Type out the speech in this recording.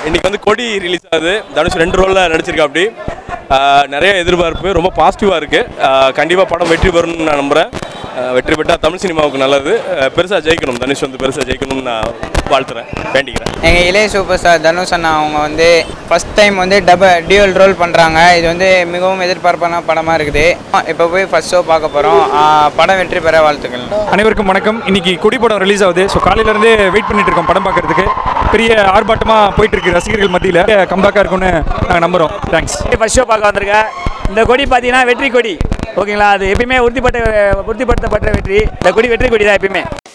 இன்னைக்கு வந்து கொடி ரிலீஸ் ஆகுது தனுஷ் ரெண்டு ரோலில் நடிச்சிருக்கா அப்படி நிறைய எதிர்பார்ப்பு ரொம்ப பாசிட்டிவாக இருக்குது கண்டிப்பாக படம் வெற்றி பெறும்னு நான் நம்புகிறேன் வெற்றி பெற்றால் தமிழ் சினிமாவுக்கு நல்லது பெருசாக ஜெயிக்கணும் தனுஷ் வந்து பெருசாக ஜெயிக்கணும்னு நான் வாழ்த்துறேன் வேண்டிக்கிறேன் எங்கள் இளைய சூப்பர் ஸ்டார் தனுஷ் அண்ணா அவங்க வந்து ஃபஸ்ட் டைம் வந்து டப டியூவல் ரோல் பண்ணுறாங்க இது வந்து மிகவும் எதிர்பார்ப்பான படமாக இருக்குது இப்போ போய் ஃபர்ஸ்ட் ஷோ பார்க்க போகிறோம் படம் வெற்றி பெற வாழ்த்துக்கள் அனைவருக்கும் வணக்கம் இன்னைக்கு கொடி படம் ரிலீஸ் ஆகுது ஸோ காலையிலேருந்தே வெயிட் பண்ணிட்டு இருக்கோம் படம் பார்க்கறதுக்கு பெரிய ஆர்ப்பாட்டமாக போயிட்டு இருக்கு ரசிகர்கள் மத்தியில் கம்பேக்காக இருக்கும்னு நாங்கள் நம்புகிறோம் தேங்க்ஸ் ஃபர்ஸ்ட் ஷோ பார்க்க வந்திருக்கேன் இந்த கொடி பார்த்தீங்கன்னா வெற்றி கொடி ஓகேங்களா அது எப்பயுமே உறுதிப்பட்ட உறுதிப்படுத்தப்பட்ட வெற்றி இந்த கொடி வெற்றி கொடி தான் எப்பயுமே